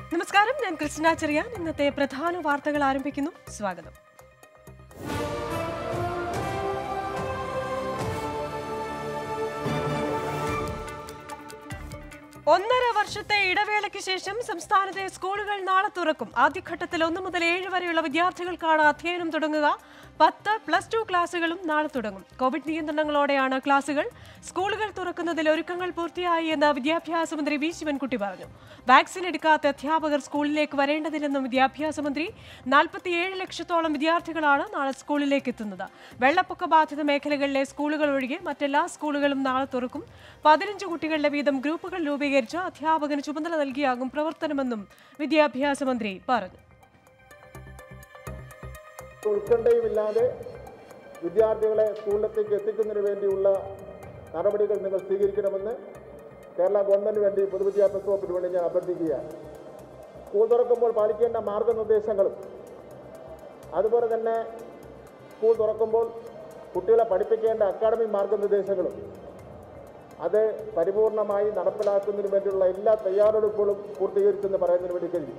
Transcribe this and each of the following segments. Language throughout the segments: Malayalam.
നമസ്കാരം ഞാൻ കൃഷ്ണ ചെറിയാൻ ഇന്നത്തെ പ്രധാന വാർത്തകൾ ആരംഭിക്കുന്നു സ്വാഗതം ഒന്നര വർഷത്തെ ഇടവേളയ്ക്ക് ശേഷം സംസ്ഥാനത്തെ സ്കൂളുകൾ നാളെ തുറക്കും ആദ്യഘട്ടത്തിൽ ഒന്ന് മുതൽ ഏഴ് വരെയുള്ള വിദ്യാർത്ഥികൾക്കാണ് അധ്യയനം തുടങ്ങുക പത്ത് പ്ലസ് ടു ക്ലാസുകളും നാളെ തുടങ്ങും കോവിഡ് നിയന്ത്രണങ്ങളോടെയാണ് ക്ലാസുകൾ സ്കൂളുകൾ തുറക്കുന്നതിൽ ഒരുക്കങ്ങൾ പൂർത്തിയായി എന്ന് വിദ്യാഭ്യാസ മന്ത്രി വി ശിവൻകുട്ടി പറഞ്ഞു വാക്സിൻ എടുക്കാത്ത അധ്യാപകർ സ്കൂളിലേക്ക് വരേണ്ടതില്ലെന്നും വിദ്യാഭ്യാസ മന്ത്രി നാൽപ്പത്തിയേഴ് ലക്ഷത്തോളം വിദ്യാർത്ഥികളാണ് നാളെ സ്കൂളിലേക്ക് എത്തുന്നത് വെള്ളപ്പൊക്ക ബാധിത മേഖലകളിലെ സ്കൂളുകൾ ഒഴികെ മറ്റെല്ലാ സ്കൂളുകളും നാളെ തുറക്കും പതിനഞ്ച് കുട്ടികളുടെ വീതം ഗ്രൂപ്പുകൾ രൂപീകരിച്ച് അധ്യാപകന് ചുമതല നൽകിയാകും പ്രവർത്തനമെന്നും വിദ്യാഭ്യാസ മന്ത്രി പറഞ്ഞു ഉത്കണ്ഠയുമില്ലാതെ വിദ്യാർത്ഥികളെ സ്കൂളിലേക്ക് എത്തിക്കുന്നതിന് വേണ്ടിയുള്ള നടപടികൾ നിങ്ങൾ സ്വീകരിക്കണമെന്ന് കേരള ഗവൺമെൻറ് വേണ്ടി പൊതുവിദ്യാഭ്യാസ വകുപ്പിന് വേണ്ടി ഞാൻ അഭ്യർത്ഥിക്കുകയാണ് സ്കൂൾ തുറക്കുമ്പോൾ പാലിക്കേണ്ട മാർഗനിർദ്ദേശങ്ങളും അതുപോലെ തന്നെ സ്കൂൾ തുറക്കുമ്പോൾ കുട്ടികളെ പഠിപ്പിക്കേണ്ട അക്കാഡമിക് മാർഗനിർദ്ദേശങ്ങളും അത് പരിപൂർണമായി നടപ്പിലാക്കുന്നതിന് വേണ്ടിയുള്ള എല്ലാ തയ്യാറെടുപ്പുകളും പൂർത്തീകരിച്ചെന്ന് പറയുന്നതിന് വേണ്ടി കഴിയും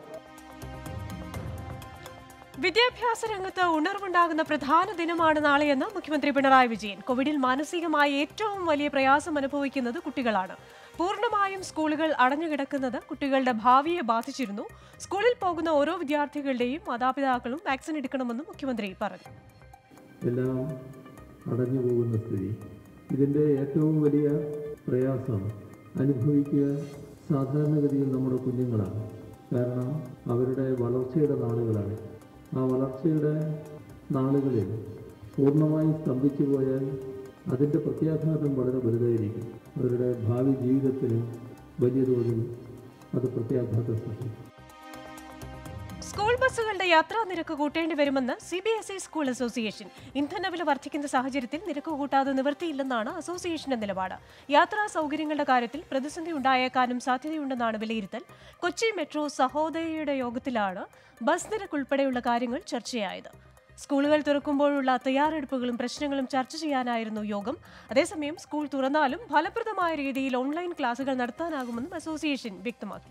വിദ്യാഭ്യാസ രംഗത്ത് ഉണർവുണ്ടാകുന്ന പ്രധാന ദിനമാണ് നാളെയെന്ന് മുഖ്യമന്ത്രി പിണറായി വിജയൻ കോവിഡിൽ മാനസികമായി ഏറ്റവും വലിയ പ്രയാസം അനുഭവിക്കുന്നത് കുട്ടികളാണ് പൂർണ്ണമായും സ്കൂളുകൾ അടഞ്ഞുകിടക്കുന്നത് കുട്ടികളുടെ ഭാവിയെ ബാധിച്ചിരുന്നു സ്കൂളിൽ പോകുന്ന ഓരോ വിദ്യാർത്ഥികളുടെയും മാതാപിതാക്കളും വാക്സിൻ എടുക്കണമെന്നും മുഖ്യമന്ത്രി പറഞ്ഞു എല്ലാം അടഞ്ഞു പോകുന്ന സ്ഥിതി ഇതിൻ്റെ ഏറ്റവും വലിയ പ്രയാസം അനുഭവിക്കുക സാധാരണഗതിയിൽ നമ്മുടെ കുഞ്ഞുങ്ങളാണ് കാരണം അവരുടെ വളർച്ചയുടെ നാളുകളാണ് ആ വളർച്ചയുടെ നാളുകളിൽ പൂർണ്ണമായി സ്തംഭിച്ചു പോയാൽ അതിൻ്റെ പ്രത്യാഘാതം വളരെ വലുതായിരിക്കും അവരുടെ ഭാവി ജീവിതത്തിന് വലിയ തോതിൽ അത് പ്രത്യാഘാതം സൃഷ്ടിക്കും സ്കൂൾ ബസ്സുകളുടെ യാത്രാ നിരക്ക് കൂട്ടേണ്ടി വരുമെന്ന് C B S E school association ഇന്ധനവില വർദ്ധിക്കുന്ന സാഹചര്യത്തിൽ നിരക്ക് കൂട്ടാതെ നിവൃത്തിയില്ലെന്നാണ് അസോസിയേഷന്റെ നിലപാട് യാത്രാ സൗകര്യങ്ങളുടെ കാര്യത്തിൽ പ്രതിസന്ധി ഉണ്ടായേക്കാനും സാധ്യതയുണ്ടെന്നാണ് വിലയിരുത്തൽ കൊച്ചി മെട്രോ സഹോദരിയുടെ യോഗത്തിലാണ് ബസ് നിരക്ക് ഉൾപ്പെടെയുള്ള കാര്യങ്ങൾ ചർച്ചയായത് സ്കൂളുകൾ തുറക്കുമ്പോഴുള്ള തയ്യാറെടുപ്പുകളും പ്രശ്നങ്ങളും ചർച്ച ചെയ്യാനായിരുന്നു യോഗം അതേസമയം സ്കൂൾ തുറന്നാലും ഫലപ്രദമായ രീതിയിൽ ഓൺലൈൻ ക്ലാസുകൾ നടത്താനാകുമെന്നും അസോസിയേഷൻ വ്യക്തമാക്കി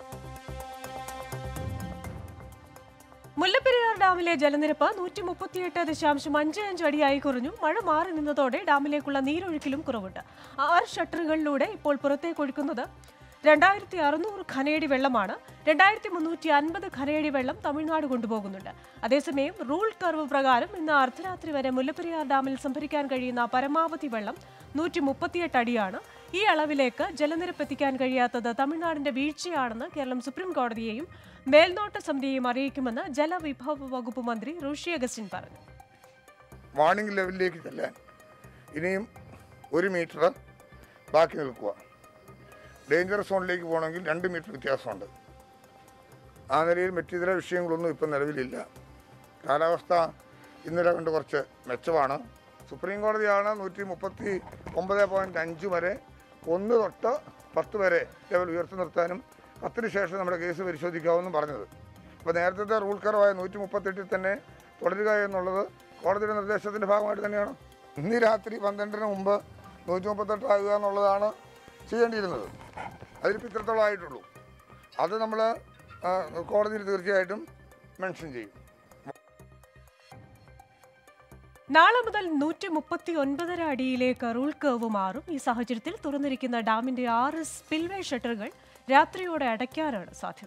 മുല്ലപ്പെരിയാർ ഡാമിലെ ജലനിരപ്പ് നൂറ്റി മുപ്പത്തിയെട്ട് ദശാംശം അഞ്ച് അഞ്ച് അടിയായി കുറഞ്ഞു മഴ മാറി നിന്നതോടെ ഡാമിലേക്കുള്ള നീരൊഴുക്കിലും കുറവുണ്ട് ആറ് ഷട്ടറുകളിലൂടെ ഇപ്പോൾ പുറത്തേക്ക് ഒഴുക്കുന്നത് രണ്ടായിരത്തി അറുന്നൂറ് ഖനയടി വെള്ളമാണ് രണ്ടായിരത്തി മുന്നൂറ്റി അൻപത് ഖനയടി വെള്ളം തമിഴ്നാട് കൊണ്ടുപോകുന്നുണ്ട് അതേസമയം റൂൾ കർവ് പ്രകാരം ഇന്ന് അർദ്ധരാത്രി വരെ മുല്ലപ്പെരിയാർ ഡാമിൽ സംഭരിക്കാൻ കഴിയുന്ന പരമാവധി വെള്ളം നൂറ്റി മുപ്പത്തിയെട്ട് അടിയാണ് ഈ അളവിലേക്ക് ജലനിരപ്പ് എത്തിക്കാൻ കഴിയാത്തത് തമിഴ്നാടിന്റെ വീഴ്ചയാണെന്ന് കേരളം സുപ്രീം കോടതിയെയും മേൽനോട്ട സമിതിയെയും അറിയിക്കുമെന്ന് ജലവിഭവ വകുപ്പ് മന്ത്രി ഋഷി അഗസ്റ്റിൻ പറഞ്ഞു വാർണിംഗ് ലെവലിലേക്ക് ചെല്ലാൻ ഇനിയും ഒരു മീറ്റർ ബാക്കി നിൽക്കുക ഡേഞ്ചർ സോണിലേക്ക് പോകണമെങ്കിൽ രണ്ട് മീറ്റർ വ്യത്യാസമുണ്ട് ആ നിലയിൽ മറ്റിതര വിഷയങ്ങളൊന്നും ഇപ്പം നിലവിലില്ല കാലാവസ്ഥ ഇന്നലെ കണ്ട് കുറച്ച് മെച്ചമാണ് സുപ്രീം കോടതിയാണ് നൂറ്റി മുപ്പത്തി ഒമ്പത് പോയിൻറ്റ് അഞ്ച് വരെ ഒന്ന് തൊട്ട് പത്ത് വരെ ലെവൽ ഉയർത്തി നിർത്താനും പത്തിന് ശേഷം നമ്മുടെ കേസ് പരിശോധിക്കാമെന്നും പറഞ്ഞത് അപ്പോൾ നേരത്തെ റൂൾ കർവായ നൂറ്റി മുപ്പത്തെട്ടിൽ തന്നെ തുടരുക എന്നുള്ളത് കോടതിയുടെ നിർദ്ദേശത്തിൻ്റെ ഭാഗമായിട്ട് തന്നെയാണ് ഇന്ന് രാത്രി പന്ത്രണ്ടിന് മുമ്പ് നൂറ്റി മുപ്പത്തെട്ടാകുക എന്നുള്ളതാണ് ചെയ്യേണ്ടിയിരുന്നത് അതിലിപ്പോൾ ഇത്രത്തോളം ആയിട്ടുള്ളൂ അത് നമ്മൾ കോടതിയിൽ തീർച്ചയായിട്ടും മെൻഷൻ ചെയ്യും നാളെ മുതൽ നൂറ്റി മുപ്പത്തി ഒൻപതര അടിയിലേക്ക് റൂൾ കർവ് മാറും ഈ സാഹചര്യത്തിൽ തുറന്നിരിക്കുന്ന ഡാമിന്റെ ആറ് സ്പിൽവേ ഷട്ടറുകൾ രാത്രിയോടെ അടയ്ക്കാനാണ് സാധ്യത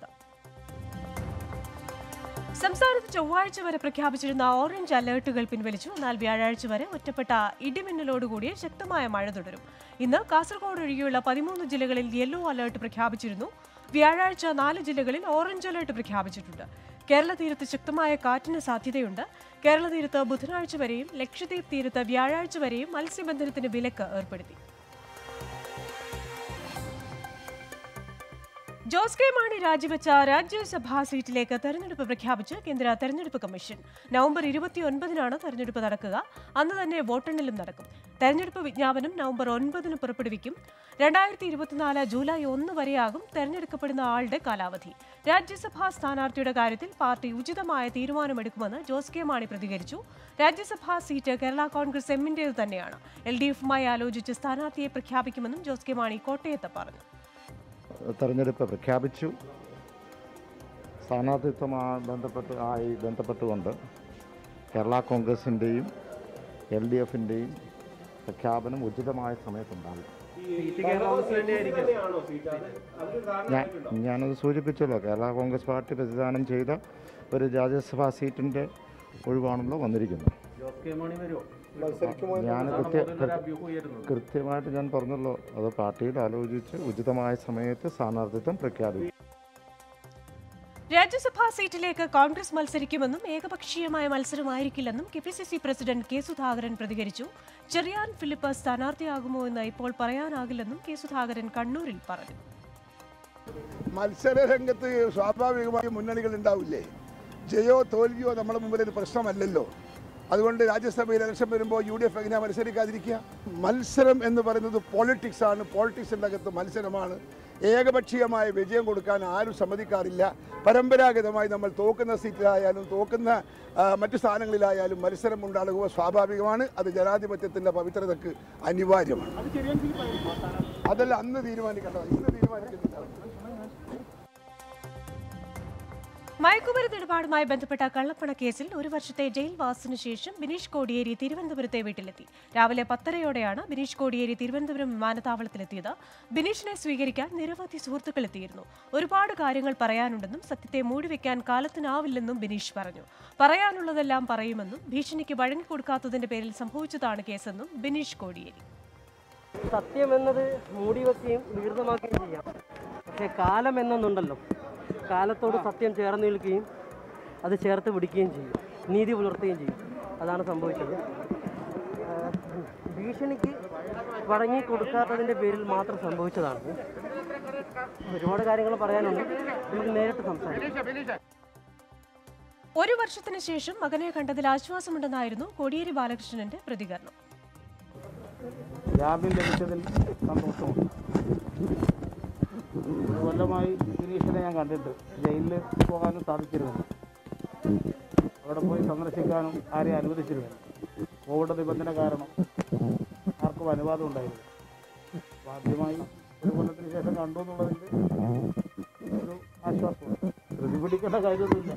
സംസ്ഥാനത്ത് ചൊവ്വാഴ്ച വരെ പ്രഖ്യാപിച്ചിരുന്ന ഓറഞ്ച് അലേർട്ടുകൾ പിൻവലിച്ചു എന്നാൽ വ്യാഴാഴ്ച വരെ ഒറ്റപ്പെട്ട ഇടിമിന്നലോടുകൂടിയ ശക്തമായ മഴ തുടരും ഇന്ന് കാസർഗോഡ് ഒഴികെയുള്ള പതിമൂന്ന് ജില്ലകളിൽ യെല്ലോ അലേർട്ട് പ്രഖ്യാപിച്ചിരുന്നു വ്യാഴാഴ്ച നാല് ജില്ലകളിൽ ഓറഞ്ച് അലേർട്ട് പ്രഖ്യാപിച്ചിട്ടുണ്ട് കേരള തീരത്ത് ശക്തമായ കാറ്റിന് സാധ്യതയുണ്ട് കേരള തീരത്ത് ബുധനാഴ്ച വരെയും ലക്ഷദ്വീപ് തീരത്ത് വ്യാഴാഴ്ച വരെയും മത്സ്യബന്ധനത്തിന് വിലക്ക് ഏർപ്പെടുത്തി ജോസ് കെ മാണി രാജിവെച്ച രാജ്യസഭാ സീറ്റിലേക്ക് തെരഞ്ഞെടുപ്പ് പ്രഖ്യാപിച്ച് കേന്ദ്ര തെരഞ്ഞെടുപ്പ് കമ്മീഷൻ നവംബർ ഇരുപത്തിയൊൻപതിനാണ് തെരഞ്ഞെടുപ്പ് നടക്കുക അന്ന് തന്നെ വോട്ടെണ്ണലും നടക്കും തെരഞ്ഞെടുപ്പ് വിജ്ഞാപനം നവംബർ ഒൻപതിന് പുറപ്പെടുവിക്കും രണ്ടായിരത്തി ഇരുപത്തിനാല് ജൂലൈ ഒന്ന് വരെയാകും തെരഞ്ഞെടുക്കപ്പെടുന്ന ആളുടെ കാലാവധി രാജ്യസഭാ സ്ഥാനാർത്ഥിയുടെ കാര്യത്തിൽ പാർട്ടി ഉചിതമായ തീരുമാനമെടുക്കുമെന്ന് ജോസ് കെ മാണി പ്രതികരിച്ചു രാജ്യസഭാ സീറ്റ് കേരള കോൺഗ്രസ് എമ്മിന്റേത് തന്നെയാണ് എൽ ഡി എഫുമായി ആലോചിച്ച് സ്ഥാനാർത്ഥിയെ പ്രഖ്യാപിക്കുമെന്നും ജോസ് കെ മാണി കോട്ടയത്ത് പറഞ്ഞു തെരഞ്ഞെടുപ്പ് പ്രഖ്യാപിച്ചു സ്ഥാനാർത്ഥിത്വമായി ബന്ധപ്പെട്ട് ആയി ബന്ധപ്പെട്ടുകൊണ്ട് കേരള കോൺഗ്രസിൻ്റെയും എൽ ഡി എഫിൻ്റെയും പ്രഖ്യാപനം ഉചിതമായ സമയത്തുണ്ടാകും ഞാൻ ഞാനത് സൂചിപ്പിച്ചല്ലോ കേരള കോൺഗ്രസ് പാർട്ടി പ്രതിദാനം ചെയ്ത ഒരു രാജ്യസഭാ സീറ്റിൻ്റെ ഒഴിവാണല്ലോ വന്നിരിക്കുന്നത് ഞാൻ കൃത്യ കൃത്യമായിട്ട് ഞാൻ പറഞ്ഞല്ലോ അത് പാർട്ടിയിൽ ആലോചിച്ച് ഉചിതമായ സമയത്ത് സ്ഥാനാർത്ഥിത്വം പ്രഖ്യാപിക്കും രാജ്യസഭാ സീറ്റിലേക്ക് കോൺഗ്രസ് മത്സരിക്കുമെന്നും ഏകപക്ഷീയമായ മത്സരമായിരിക്കില്ലെന്നും K P C C president K Sudhakaran പ്രതികരിച്ചു ചെറിയാൻ ഫിലിപ്പ് സ്ഥാനാർത്ഥിയാകുമോ എന്ന് ഇപ്പോൾ പറയാനാകില്ലെന്നും കെ സുധാകരൻ കണ്ണൂരിൽ പറഞ്ഞു മത്സര രംഗത്ത് സ്വാഭാവികമായി മുന്നണികൾ ഉണ്ടാവില്ലേ ജയോ തോൽവിയോ നമ്മുടെ മുമ്പിൽ ഒരു പ്രശ്നമല്ലല്ലോ അതുകൊണ്ട് രാജ്യസഭയിൽ ഇലക്ഷൻ വരുമ്പോൾ യു ഡി എഫ് എങ്ങനെയാണ് മത്സരിക്കാതിരിക്കുക മത്സരം എന്ന് പറയുന്നത് പോളിറ്റിക്സ് ആണ് പോളിറ്റിക്സിൻ്റെ അകത്ത് മത്സരമാണ് ഏകപക്ഷീയമായ വിജയം കൊടുക്കാൻ ആരും സമ്മതിക്കാറില്ല പരമ്പരാഗതമായി നമ്മൾ തോക്കുന്ന സീറ്റിലായാലും തോക്കുന്ന ആ, മറ്റു സ്ഥാനങ്ങളിലായാലും മത്സരം ഉണ്ടാകുക സ്വാഭാവികമാണ് അത് ജനാധിപത്യത്തിൻ്റെ പവിത്രതയ്ക്ക് അനിവാര്യമാണ് അതല്ല അന്ന് തീരുമാനിക്കേണ്ടത് ഇന്ന് തീരുമാനിക്കുന്നില്ല മയക്കുമരുന്ന് ഇടപാടുമായി ബന്ധപ്പെട്ട കള്ളപ്പണ കേസിൽ ഒരു വർഷത്തെ ജയിൽവാസത്തിനു ശേഷം ബിനീഷ് കോടിയേരി തിരുവനന്തപുരത്തെ വീട്ടിലെത്തി രാവിലെ പത്തരയോടെയാണ് ബിനീഷ് കോടിയേരി തിരുവനന്തപുരം വിമാനത്താവളത്തിലെത്തിയത് ബിനീഷിനെ സ്വീകരിക്കാൻ നിരവധി സുഹൃത്തുക്കൾ എത്തിയിരുന്നു ഒരുപാട് കാര്യങ്ങൾ പറയാനുണ്ടെന്നും സത്യത്തെ മൂടിവെക്കാൻ കാലത്തിനാവില്ലെന്നും ബിനീഷ് പറഞ്ഞു പറയാനുള്ളതെല്ലാം പറയുമെന്നും ഭീഷണിക്ക് വഴങ്ങിക്കൊടുക്കാത്തതിന്റെ പേരിൽ സംഭവിച്ചതാണ് കേസെന്നും ബിനീഷ് കോടിയേരി സത്യം എന്നത് മൂടിവെക്കുകയും വികൃതമാക്കുകയും ചെയ്യാം പക്ഷേ കാലം എന്നൊന്നുണ്ടല്ലോ കാലത്തോട് സത്യം ചേർന്ന് നിൽക്കുകയും അത് ചേർത്ത് പിടിക്കുകയും ചെയ്യും നീതി പുലർത്തുകയും ചെയ്യും അതാണ് സംഭവിച്ചത് ആഹ് ഭീഷണിക്ക് വഴങ്ങി കൊടുക്കാത്തതിൻ്റെ പേരിൽ മാത്രം സംഭവിച്ചതാണ് ഒരുപാട് കാര്യങ്ങൾ പറയാനുണ്ട് നമുക്ക് നേരിട്ട് സംസാരിക്കാം ഒരു വർഷത്തിന് ശേഷം മകനെ കണ്ടതിൽ ആശ്വാസമുണ്ടെന്നായിരുന്നു കോടിയേരി ബാലകൃഷ്ണന്റെ പ്രതികരണം ജാമ്യം ലഭിച്ചതിൽ സന്തോഷമുണ്ട് ഒരു കൊല്ലമായി ബിനീഷിനെ ഞാൻ കണ്ടിട്ട് ജയിലിൽ പോകാനും സാധിച്ചിരുന്നില്ല അവിടെ പോയി സന്ദർശിക്കാനും ആരെയും അനുവദിച്ചിരുന്നില്ല കോവിഡ് നിബന്ധന കാരണം ആർക്കും അനുവാദം ഉണ്ടായിരുന്നു അപ്പോൾ ആദ്യമായി ഒരു കൊല്ലത്തിന് ശേഷം കണ്ടു എന്നുള്ളതിൽ ഒരു ആശ്വാസമുണ്ട് ധൃതി പിടിക്കേണ്ട കാര്യമൊന്നുമില്ല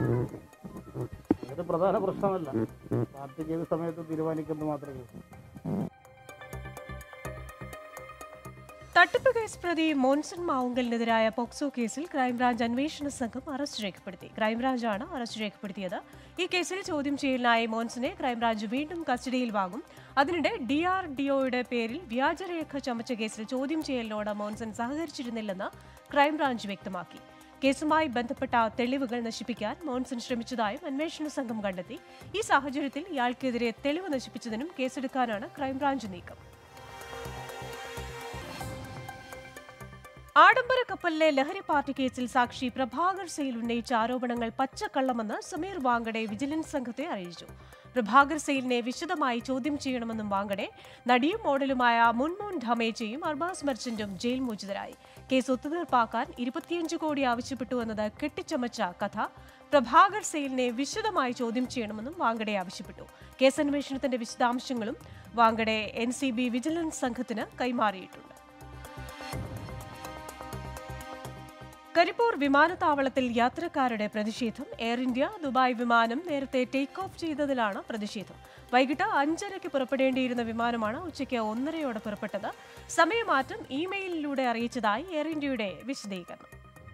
അതൊരു പ്രധാന പ്രശ്നമല്ല പാർട്ടിക്ക് ഏത് സമയത്ത് തീരുമാനിക്കുന്നത് മാത്രമേ ഉള്ളൂ തട്ടിപ്പ് കേസ് പ്രതി മോൻസൺ മാവുങ്കലിനെതിരായ പോക്സോ കേസിൽ ക്രൈംബ്രാഞ്ച് അന്വേഷണ സംഘം അറസ്റ്റ് രേഖപ്പെടുത്തി ക്രൈംബ്രാഞ്ചാണ് അറസ്റ്റ് രേഖപ്പെടുത്തിയത് ഈ കേസിൽ ചോദ്യം ചെയ്യലിനായി മോൻസനെ ക്രൈംബ്രാഞ്ച് വീണ്ടും കസ്റ്റഡിയിൽ വാങ്ങും അതിനിടെ ഡി ആർ ഡിഒയുടെ പേരിൽ വ്യാജരേഖ ചമച്ച കേസിൽ ചോദ്യം ചെയ്യലിനോട് മോൻസൺ സഹകരിച്ചിരുന്നില്ലെന്ന് ക്രൈംബ്രാഞ്ച് വ്യക്തമാക്കി കേസുമായി ബന്ധപ്പെട്ട തെളിവുകൾ നശിപ്പിക്കാൻ മോൻസൺ ശ്രമിച്ചതായും അന്വേഷണ സംഘം കണ്ടെത്തി ഈ സാഹചര്യത്തിൽ ഇയാൾക്കെതിരെ തെളിവ് നശിപ്പിച്ചതിനും കേസെടുക്കാനാണ് ക്രൈംബ്രാഞ്ച് നീക്കം ആഡംബര കപ്പലിലെ ലഹരി പാർട്ടി കേസിൽ സാക്ഷി പ്രഭാകർ സെയിൽ ഉന്നയിച്ച ആരോപണങ്ങൾ പച്ചക്കള്ളമെന്ന് സമീർ വാങ്കഡെ വിജിലൻസ് സംഘത്തെ അറിയിച്ചു പ്രഭാകർ സെയിലിനെ വിശദമായി ചോദ്യം ചെയ്യണമെന്നും വാങ്കഡെ നടിയും മോഡലുമായ മുൻമോൻ ധമേജയും അർബാസ് മെർച്ചന്റും ജയിൽ മോചിതരായി കേസ് ഒത്തുതീർപ്പാക്കാൻ ഇരുപത്തിയഞ്ച് കോടി ആവശ്യപ്പെട്ടു എന്നത് കെട്ടിച്ചമച്ച കഥ പ്രഭാകർ സെയിലിനെ വിശദമായി ചോദ്യം ചെയ്യണമെന്നും വാങ്കഡെ ആവശ്യപ്പെട്ടു കേസന്വേഷണത്തിന്റെ വിശദാംശങ്ങളും Wankhede N C B vigilance സംഘത്തിന് കൈമാറിയിട്ടുണ്ട് കരിപ്പൂർ വിമാനത്താവളത്തിൽ യാത്രക്കാരുടെ പ്രതിഷേധം എയർ ഇന്ത്യ ദുബായ് വിമാനം നേരത്തെ ടേക്ക് ഓഫ് ചെയ്തതിലാണ് പ്രതിഷേധം വൈകിട്ട് അഞ്ചരയ്ക്ക് പുറപ്പെടേണ്ടിയിരുന്ന വിമാനമാണ് ഉച്ചയ്ക്ക് ഒന്നരയോടെ പുറപ്പെട്ടത് സമയമാറ്റം ഇമെയിലിലൂടെ അറിയിച്ചതായി എയർ ഇന്ത്യയുടെ വിശദീകരണം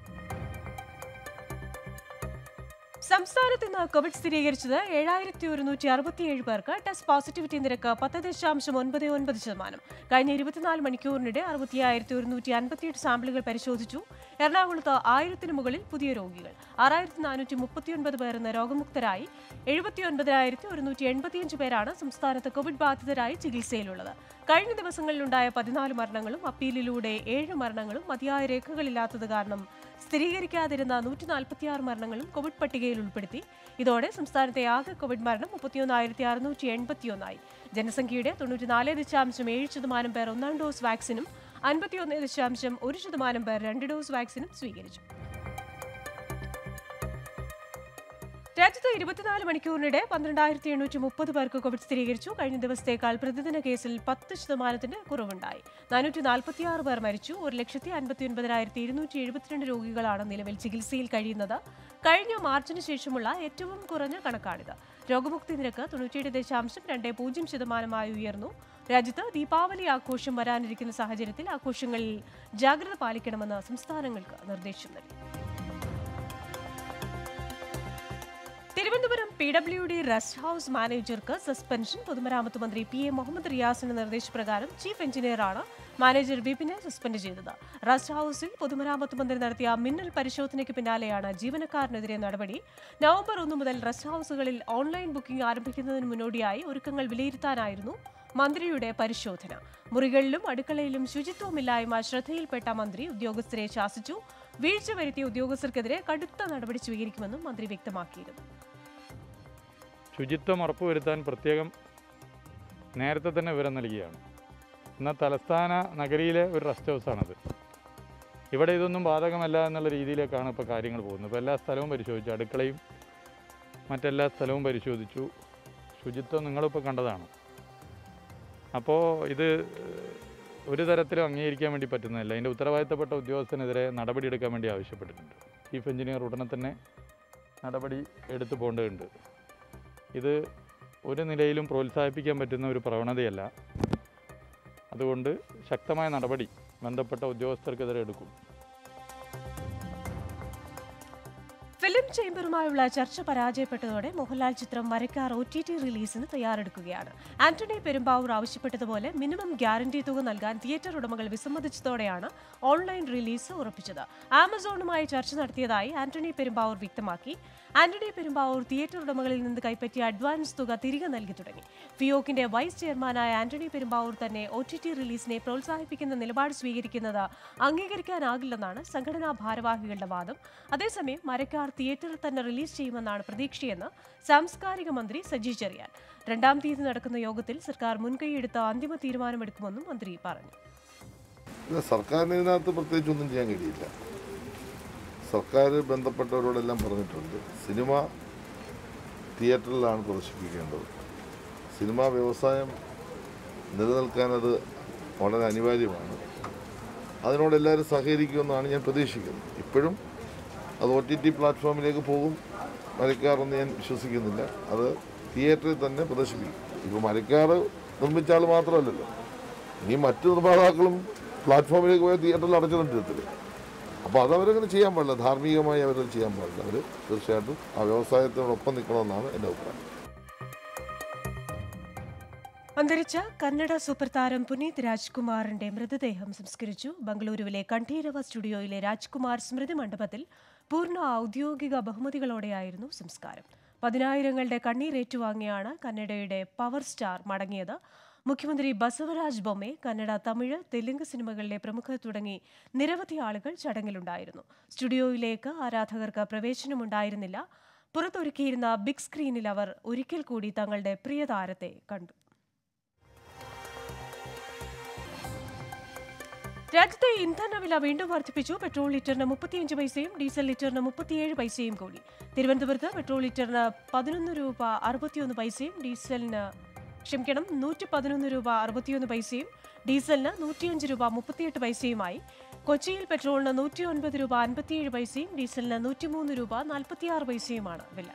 സംസ്ഥാനത്ത് ഇന്ന് കോവിഡ് സ്ഥിരീകരിച്ചത് ഏഴായിരത്തി ഒരുന്നൂറ്റി അറുപത്തിയേഴ് പേർക്ക് ടെസ്റ്റ് പോസിറ്റിവിറ്റി നിരക്ക് പത്ത് ദശാംശം ഒൻപത് ഒൻപത് ശതമാനം കഴിഞ്ഞ ഇരുപത്തിനാല് മണിക്കൂറിനിടെ അറുപത്തിയായിരത്തി ഒരുന്നൂറ്റി അൻപത്തിയെട്ട് സാമ്പിളുകൾ പരിശോധിച്ചു എറണാകുളത്ത് ആയിരത്തിന് മുകളിൽ പുതിയ രോഗികൾ ആറായിരത്തി നാനൂറ്റി മുപ്പത്തിയൊൻപത് പേർ ഇന്ന് രോഗമുക്തരായി എഴുപത്തിയൊൻപതിനായിരത്തി ഒരുന്നൂറ്റി എൺപത്തിയഞ്ച് പേരാണ് സംസ്ഥാനത്ത് കോവിഡ് ബാധിതരായി ചികിത്സയിലുള്ളത് കഴിഞ്ഞ ദിവസങ്ങളിലുണ്ടായ പതിനാല് മരണങ്ങളും അപ്പീലിലൂടെ ഏഴ് മരണങ്ങളും മതിയായ രേഖകളില്ലാത്തത് കാരണം സ്ഥിരീകരിക്കാതിരുന്ന നൂറ്റി നാൽപ്പത്തിയാറ് മരണങ്ങളും കോവിഡ് പട്ടികയിൽ ഉൾപ്പെടുത്തി ഇതോടെ സംസ്ഥാനത്തെ ആകെ കോവിഡ് മരണം മുപ്പത്തിയൊന്നായിരത്തി അറുന്നൂറ്റി എൺപത്തിയൊന്നായി ജനസംഖ്യയുടെ തൊണ്ണൂറ്റിനാല് ദശാംശം ഏഴ് ശതമാനം പേർ ഒന്നാം ഡോസ് വാക്സിനും അൻപത്തിയൊന്ന് ദശാംശം ഒരു ശതമാനം പേർ രണ്ട് ഡോസ് വാക്സിനും സ്വീകരിച്ചു രാജ്യത്ത് ഇരുപത്തിനാല് മണിക്കൂറിനിടെ പന്ത്രണ്ടായിരത്തി എണ്ണൂറ്റി മുപ്പത് പേർക്ക് കോവിഡ് സ്ഥിരീകരിച്ചു കഴിഞ്ഞ ദിവസത്തേക്കാൾ പ്രതിദിന കേസിൽ പത്ത് ശതമാനത്തിന്റെ കുറവുണ്ടായി നാനൂറ്റി നാൽപ്പത്തിയാറ് പേർ മരിച്ചു ഒരു ലക്ഷത്തി അൻപത്തി ഒൻപതിനായിരത്തി ഇരുന്നൂറ്റി എഴുപത്തിരണ്ട് രോഗികളാണ് നിലവിൽ ചികിത്സയിൽ കഴിയുന്നത് കഴിഞ്ഞ മാർച്ചിന് ശേഷമുള്ള ഏറ്റവും കുറഞ്ഞ കണക്കാണിത് രോഗമുക്തി നിരക്ക് തൊണ്ണൂറ്റിയേഴ് ദശാംശം രണ്ട് പൂജ്യം ശതമാനമായി ഉയർന്നു രാജ്യത്ത് ദീപാവലി ആഘോഷം വരാനിരിക്കുന്ന സാഹചര്യത്തിൽ ആഘോഷങ്ങളിൽ ജാഗ്രത പാലിക്കണമെന്ന് സംസ്ഥാനങ്ങൾക്ക് നിർദ്ദേശം നൽകി Thiruvananthapuram P W D rest house മാനേജർക്ക് സസ്പെൻഷൻ പൊതുമരാമത്ത് മന്ത്രി പി എ മുഹമ്മദ് റിയാസിന്റെ നിർദ്ദേശപ്രകാരം ചീഫ് എഞ്ചിനീയറാണ് മാനേജർ വിപിനെ സസ്പെൻഡ് ചെയ്തത് റെസ്റ്റ് ഹൌസിൽ പൊതുമരാമത്ത് മന്ത്രി നടത്തിയ മിന്നൽ പരിശോധനയ്ക്ക് പിന്നാലെയാണ് ജീവനക്കാരനെതിരെ നടപടി നവംബർ ഒന്ന് മുതൽ റെസ്റ്റ് ഹൌസുകളിൽ ഓൺലൈൻ ബുക്കിംഗ് ആരംഭിക്കുന്നതിന് മുന്നോടിയായി ഒരുക്കങ്ങൾ വിലയിരുത്താനായിരുന്നു മന്ത്രിയുടെ പരിശോധന മുറികളിലും അടുക്കളയിലും ശുചിത്വമില്ലായ്മ ശ്രദ്ധയിൽപ്പെട്ട മന്ത്രി ഉദ്യോഗസ്ഥരെ ശാസിച്ചു വീഴ്ച വരുത്തിയ ഉദ്യോഗസ്ഥർക്കെതിരെ കടുത്ത നടപടി സ്വീകരിക്കുമെന്നും മന്ത്രി വ്യക്തമാക്കിയിരുന്നു ശുചിത്വം ഉറപ്പുവരുത്താൻ പ്രത്യേകം നേരത്തെ തന്നെ വിവരം നൽകിയാണ് എന്നാൽ തലസ്ഥാന നഗരിയിലെ ഒരു റെസ്റ്റ് ഹൗസാണത് ഇവിടെ ഇതൊന്നും ബാധകമല്ല എന്നുള്ള രീതിയിലേക്കാണ് ഇപ്പോൾ കാര്യങ്ങൾ പോകുന്നത് ഇപ്പോൾ എല്ലാ സ്ഥലവും പരിശോധിച്ചു അടുക്കളയും മറ്റെല്ലാ സ്ഥലവും പരിശോധിച്ചു ശുചിത്വം നിങ്ങളിപ്പോൾ കണ്ടതാണ് അപ്പോൾ ഇത് ഒരു തരത്തിലും അംഗീകരിക്കാൻ വേണ്ടി പറ്റുന്നതല്ല അതിൻ്റെ ഉത്തരവാദിത്തപ്പെട്ട ഉദ്യോഗസ്ഥനെതിരെ നടപടിയെടുക്കാൻ വേണ്ടി ആവശ്യപ്പെട്ടിട്ടുണ്ട് ചീഫ് എഞ്ചിനീയർ ഉടനെ തന്നെ നടപടി എടുത്തു പോകേണ്ടതുണ്ട് ഇത് ഒരു നിലയിലും പ്രോത്സാഹിപ്പിക്കാൻ പറ്റുന്ന ഒരു പ്രവണതയല്ല അതുകൊണ്ട് ശക്തമായ നടപടി ബന്ധപ്പെട്ട ഉദ്യോഗസ്ഥർക്കെതിരെ എടുക്കും ഫിലിം ചേംബറുമായുള്ള ചർച്ച പരാജയപ്പെട്ടതോടെ മോഹൻലാൽ ചിത്രം മരക്കാർ ഒ ടി ടി റിലീസിന് തയ്യാറെടുക്കുകയാണ് ആന്റണി പെരുമ്പാവൂർ ആവശ്യപ്പെട്ടതുപോലെ മിനിമം ഗ്യാരണ്ടി തുക നൽകാൻ തിയേറ്റർ ഉടമകൾ വിസമ്മതിച്ചതോടെയാണ് ഓൺലൈൻ റിലീസ് ഉറപ്പിച്ചത് ആമസോണുമായി ചർച്ച നടത്തിയതായി ആന്റണി പെരുമ്പാവൂർ വ്യക്തമാക്കി ആന്റണി പെരുമ്പാവൂർ തിയേറ്റർ ഉടമകളിൽ നിന്ന് കൈപ്പറ്റിയ അഡ്വാൻസ് തുക തിരികെ നൽകി തുടങ്ങി ഫിയോക്കിന്റെ വൈസ് ചെയർമാനായ ആന്റണി പെരുമ്പാവൂർ തന്നെ ഒ ടി ടി റിലീസിനെ പ്രോത്സാഹിപ്പിക്കുന്ന നിലപാട് സ്വീകരിക്കുന്നത് അംഗീകരിക്കാനാകില്ലെന്നാണ് സംഘടനാ ഭാരവാഹികളുടെ വാദം അതേസമയം മരക്കാർ തിയേറ്ററിൽ തന്നെ റിലീസ് ചെയ്യുമെന്നാണ് പ്രതീക്ഷയെന്ന് സാംസ്കാരിക മന്ത്രി സജി ചെറിയാൻ രണ്ടാം തീയതി നടക്കുന്ന യോഗത്തിൽ സർക്കാർ മുൻകൈയെടുത്ത അന്തിമ തീരുമാനമെടുക്കുമെന്നും മന്ത്രി പറഞ്ഞു ഇല്ല സർക്കാരിന് ഇതിനകത്ത് പ്രത്യേകിച്ച് ഒന്നും ചെയ്യാൻ കഴിയില്ല സർക്കാർ ബന്ധപ്പെട്ടവരോടെല്ലാം പറഞ്ഞിട്ടുണ്ട് സിനിമ തിയേറ്ററിലാണ് പ്രദർശിപ്പിക്കേണ്ടത് സിനിമാ വ്യവസായം നിലനിൽക്കാൻ അത് വളരെ അനിവാര്യമാണ് അതിനോട് എല്ലാവരും സഹകരിക്കുമെന്നാണ് ഞാൻ പ്രതീക്ഷിക്കുന്നത് ഇപ്പോഴും അത് ഒ ടി ടി പ്ലാറ്റ്ഫോമിലേക്ക് പോകും മരക്കാറെന്ന് ഞാൻ വിശ്വസിക്കുന്നില്ല അത് തിയേറ്ററിൽ തന്നെ പ്രദർശിപ്പിക്കും ഇപ്പോൾ മരക്കാർ നിർമ്മിച്ച ആൾ മാത്രമല്ലല്ലോ ഇനി മറ്റു നിർമ്മാതാക്കളും പ്ലാറ്റ്ഫോമിലേക്ക് പോയ തിയേറ്ററിൽ അടച്ചിടത്തില്ല അപ്പോൾ അതവരങ്ങനെ ചെയ്യാൻ പാടില്ല ധാർമ്മികമായി അവരത് ചെയ്യാൻ പാടില്ല അവർ തീർച്ചയായിട്ടും ആ വ്യവസായത്തിനോടൊപ്പം നിൽക്കണമെന്നാണ് എൻ്റെ അഭിപ്രായം അന്തരിച്ച കന്നഡ സൂപ്പർ താരം പുനീത് രാജ്കുമാറിന്റെ മൃതദേഹം സംസ്കരിച്ചു ബംഗളൂരുവിലെ കണ്ഠീരവ സ്റ്റുഡിയോയിലെ രാജ്കുമാർ സ്മൃതി മണ്ഡപത്തിൽ പൂർണ്ണ ഔദ്യോഗിക ബഹുമതികളോടെയായിരുന്നു സംസ്കാരം പതിനായിരങ്ങളുടെ കണ്ണീരേറ്റുവാങ്ങിയാണ് കന്നഡയുടെ പവർ സ്റ്റാർ മടങ്ങിയത് മുഖ്യമന്ത്രി ബസവരാജ് ബൊമ്മെ കന്നഡ തമിഴ് തെലുങ്ക് സിനിമകളിലെ പ്രമുഖർ തുടങ്ങി നിരവധി ആളുകൾ ചടങ്ങിലുണ്ടായിരുന്നു സ്റ്റുഡിയോയിലേക്ക് ആരാധകർക്ക് പ്രവേശനമുണ്ടായിരുന്നില്ല പുറത്തൊരുക്കിയിരുന്ന ബിഗ് സ്ക്രീനിൽ അവർ ഒരിക്കൽ കൂടി തങ്ങളുടെ പ്രിയതാരത്തെ കണ്ടു രാജ്യത്തെ ഇന്ധനവില വീണ്ടും വർദ്ധിപ്പിച്ചു പെട്രോൾ ലിറ്ററിന് മുപ്പത്തിയഞ്ച് പൈസയും ഡീസൽ ലിറ്ററിന് മുപ്പത്തിയേഴ് പൈസയും കൂടി തിരുവനന്തപുരത്ത് പെട്രോൾ ലിറ്ററിന് പതിനൊന്ന് രൂപ അറുപത്തിയൊന്ന് പൈസയും ഡീസലിന് ക്ഷമിക്കണം നൂറ്റി പതിനൊന്ന് രൂപ അറുപത്തിയൊന്ന് പൈസയും ഡീസലിന് നൂറ്റിയഞ്ച് രൂപ മുപ്പത്തിയെട്ട് പൈസയുമായി കൊച്ചിയിൽ പെട്രോളിന് നൂറ്റി ഒൻപത് രൂപ അൻപത്തിയേഴ് പൈസയും ഡീസലിന് നൂറ്റിമൂന്ന് രൂപ നാൽപ്പത്തിയാറ് പൈസയുമാണ് വില